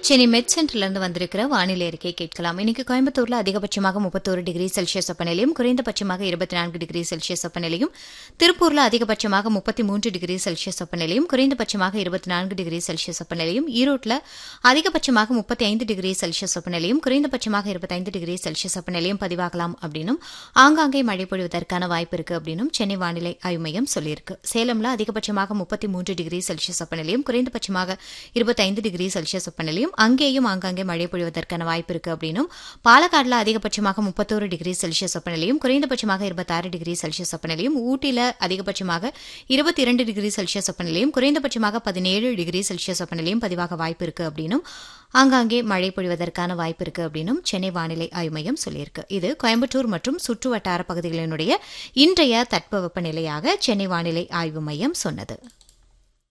சென்னை மெட் சென்டர்லேருந்து வந்திருக்கிற வானிலை அறிக்கை கேட்கலாம் இன்னைக்கு கோயம்புத்தூர்ல அதிகபட்சமாக முப்பத்தோரு டிகிரி செல்சியஸ் வெப்பநிலையும் குறைந்தபட்சமாக இருபத்தி நான்கு டிகிரி செல்சியஸ் வெப்பநிலையும் திருப்பூர்ல அதிகபட்சமாக முப்பத்தி மூன்று டிகிரி செல்சியஸ் வெப்பநிலையும் குறைந்தபட்சமாக இருபத்தி நான்கு டிகிரி செல்சியஸ் வெப்பநிலையும் ஈரோட்டில் அதிகபட்சமாக முப்பத்தி ஐந்து டிகிரி செல்சியஸ் வெப்பநிலையும் குறைந்தபட்சமாக இருபத்தைந்து டிகிரி செல்சியஸ் வெப்பநிலையும் பதிவாகலாம் அப்படின்னும் ஆங்காங்கே மழை பொழிவதற்கான வாய்ப்பு இருக்கு அப்படின்னும் சென்னை வானிலை ஆய்வு மையம் சொல்லியிருக்கு சேலம்ல அதிகபட்சமாக முப்பத்தி மூன்று டிகிரி செல்சியஸ் வெப்பநிலையும் குறைந்தபட்சமாக இருபத்தைந்து டிகிரி செல்சியஸ் வெப்பநிலையும் அங்கேயும் ஆங்காங்கே மழை பொழிவதற்கான வாய்ப்பு இருக்கு அப்படின்னும் பாலக்காடுல அதிகபட்சமாக முப்பத்தோரு டிகிரி செல்சியஸ் வெப்பநிலையும் குறைந்தபட்சமாக இருபத்தாறு டிகிரி செல்சியஸ் வெப்பநிலையும் ஊட்டியில அதிகபட்சமாக இருபத்தி இரண்டு டிகிரி செல்சியஸ் வெப்பநிலையும் குறைந்தபட்சமாக பதினேழு டிகிரி செல்சியஸ் வெப்பநிலையும் பதிவாக வாய்ப்பு இருக்கு அப்படின்னும் ஆங்காங்கே மழை பொழிவதற்கான வாய்ப்பு இருக்கு அப்படின்னும் சென்னை வானிலை ஆய்வு மையம் சொல்லியிருக்கு இது கோயம்புத்தூர் மற்றும் சுற்று வட்டார பகுதிகளினுடைய இன்றைய தட்பவெப்ப நிலையாக சென்னை வானிலை ஆய்வு மையம் சொன்னது